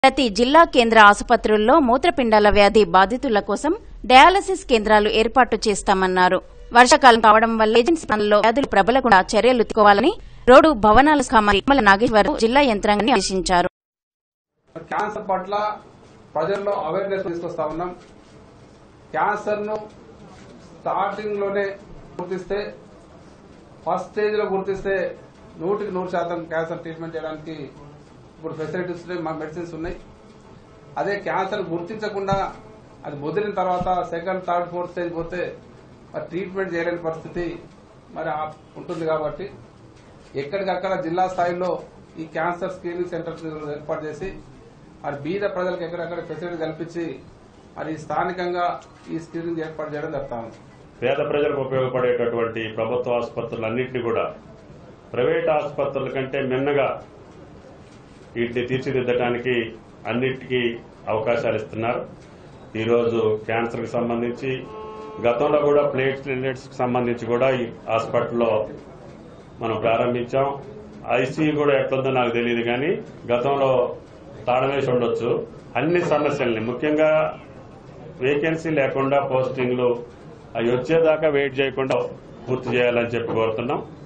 ప్రతి జిల్లా కేంద్ర ఆసుపత్రుల్లో మూత్రపిండాల వ్యాధి బాధితుల కోసం డయాలసిస్ కేంద్రాలు ఏర్పాటు చేస్తామన్నారు వర్షాకాలం కావడం వల్ల ఏజెన్సీ ప్రాంతాల్లో వ్యాధులు ప్రబలకుండా చర్యలు తీసుకోవాలని రోడ్డు భవనాల శాఖ మంత్రి నిమ్మల నాగేశ్వరరావు జిల్లా యంత్రాంగాన్ని ఆదేశించారు క్యాన్సర్ పట్ల ప్రజల్లో అవేర్నెస్ తీసుకొస్తా ఉన్నాం క్యాన్సర్ ను స్టార్టింగ్ లోనే గుర్తిస్తే ఫస్ట్ స్టేజ్ లో గుర్తిస్తే నూటికి నూరు శాతం క్యాన్సర్ ట్రీట్మెంట్ చేయడానికి ఇప్పుడు ఫెసిలిటీస్ ఉన్నాయి మా మెడిసిన్స్ ఉన్నాయి అదే క్యాన్సర్ గుర్తించకుండా అది ముదిరిన తర్వాత సెకండ్ థర్డ్ ఫోర్త్ స్టేజ్ పోతే మరి ట్రీట్మెంట్ చేయలేని పరిస్థితి మరి ఆ- ఉంటుంది కాబట్టి ఎక్కడికక్కడ జిల్లా స్థాయిలో ఈ క్యాన్సర్ స్క్రీనింగ్ సెంటర్స్ ఏర్పాటు చేసి మరి బీద ప్రజలకు ఎక్కడెక్కడ ఫెసిలిటీ కల్పించి మరి స్థానికంగా ఈ స్క్రీనింగ్ ఏర్పాటు చేయడం జరుగుతా ఉంది పేద ప్రజలకు ఉపయోగపడేటటువంటి ప్రభుత్వ ఆసుపత్రులన్నింటినీ కూడా ప్రైవేట్ ఆసుపత్రుల కంటే మిన్నగా వీటిని తీర్చిదిద్దడానికి అన్నిటికీ అవకాశాలు ఇస్తున్నారు ఈరోజు క్యాన్సర్కి సంబంధించి గతంలో కూడా ప్లేట్లెట్స్ కి సంబంధించి కూడా ఈ హాస్పిటల్లో మనం ప్రారంభించాం ఐసీయూ కూడా ఎట్లుందో నాకు తెలియదు కానీ గతంలో తాళమేసి ఉండొచ్చు అన్ని సమస్యల్ని ముఖ్యంగా వేకెన్సీ లేకుండా పోస్టింగ్లు అవి వచ్చేదాకా వెయిట్ చేయకుండా పూర్తి చేయాలని చెప్పి కోరుతున్నాం